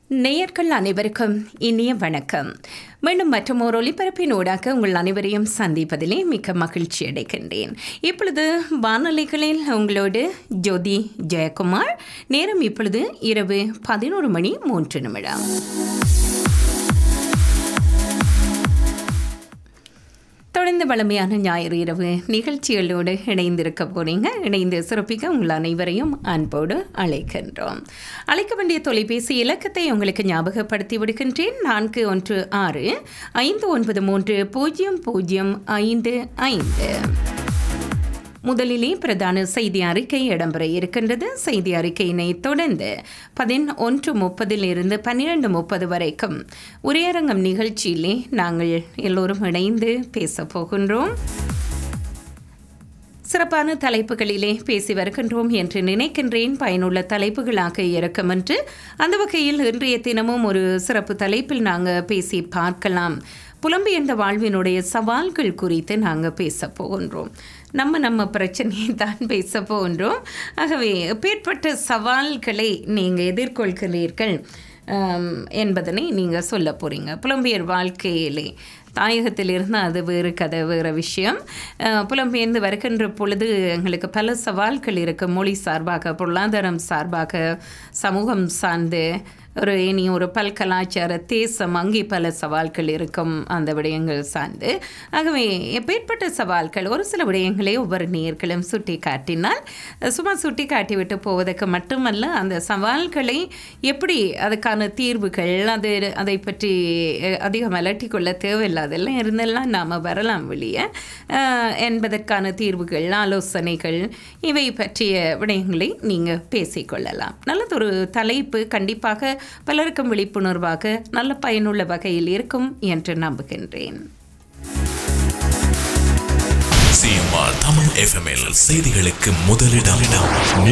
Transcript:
நேயர்கள் அனைவருக்கும் இனிய வணக்கம் மீண்டும் மற்றும் ஒரு ஒளிபரப்பின் ஊடாக உங்கள் அனைவரையும் சந்திப்பதிலே மிக்க மகிழ்ச்சி அடைகின்றேன் இப்பொழுது வானொலிகளில் உங்களோடு ஜோதி ஜெயக்குமார் நேரம் இப்பொழுது இரவு பதினோரு மணி மூன்று நிமிடம் தொடர்ந்து வளமையான ஞாயிறு இரவு நிகழ்ச்சிகளோடு இணைந்திருக்க போறீங்க இணைந்து சிறப்பிக்க உங்கள் அனைவரையும் அன்போடு அழைக்கின்றோம் அழைக்க வேண்டிய தொலைபேசி இலக்கத்தை உங்களுக்கு ஞாபகப்படுத்தி விடுகின்றேன் நான்கு ஒன்று ஆறு ஐந்து ஒன்பது மூன்று பூஜ்ஜியம் பூஜ்ஜியம் ஐந்து ஐந்து முதலிலே பிரதான செய்தி அறிக்கை இடம்பெற இருக்கின்றது செய்தி அறிக்கையினை தொடர்ந்து பதினொன்று முப்பதில் இருந்து பன்னிரண்டு முப்பது வரைக்கும் உரையரங்கம் நிகழ்ச்சியிலே நாங்கள் எல்லோரும் இணைந்து பேசப் போகின்றோம் சிறப்பான தலைப்புகளிலே பேசி வருகின்றோம் என்று நினைக்கின்றேன் பயனுள்ள தலைப்புகளாக இருக்கும் என்று அந்த வகையில் இன்றைய தினமும் ஒரு சிறப்பு தலைப்பில் நாங்கள் பேசி பார்க்கலாம் புலம்பெயர்ந்த வாழ்வினுடைய சவால்கள் குறித்து நாங்கள் பேச போகின்றோம் நம்ம நம்ம பிரச்சனையை தான் பேச போகின்றோம் ஆகவே எப்பேற்பட்ட சவால்களை நீங்கள் எதிர்கொள்கிறீர்கள் ஆம், என்பதனை நீங்கள் சொல்ல போகிறீங்க புலம்பெயர் வாழ்க்கையிலே தாயகத்தில் இருந்தால் அது வேறு கதை வேறு விஷயம் அஹ், புலம்பெயர்ந்து வருகின்ற பொழுது எங்களுக்கு பல சவால்கள் இருக்குது மொழி சார்பாக பொருளாதாரம் சார்பாக சமூகம் சார்ந்து ஒரு இனி ஒரு பல் கலாச்சார தேசம் அங்கே பல சவால்கள் இருக்கும் அந்த விடயங்கள் சார்ந்து ஆகவே எப்பேற்பட்ட சவால்கள் ஒரு சில விடயங்களை ஒவ்வொரு நேர்களும் சுட்டி காட்டினால் சும்மா சுட்டி காட்டிவிட்டு போவதற்கு மட்டுமல்ல அந்த சவால்களை எப்படி அதுக்கான தீர்வுகள் அது அதை பற்றி அஹ், அதிகம் அலட்டிக்கொள்ள தேவையில்லை அதெல்லாம் இருந்தெல்லாம் நாம் வரலாம் வெளியே அஹ், என்பதற்கான தீர்வுகள் ஆலோசனைகள் இவை பற்றிய விடயங்களை நீங்கள் பேசிக்கொள்ளலாம் நல்லதொரு தலைப்பு கண்டிப்பாக பலருக்கும் விழிப்புணர்வாக நல்ல பயனுள்ள வகையில் இருக்கும் என்று நம்புகின்றேன் சிஎம்ஆர் தமிழ் எஃப்எம்எல் செய்திகளுக்கு முதலிடம்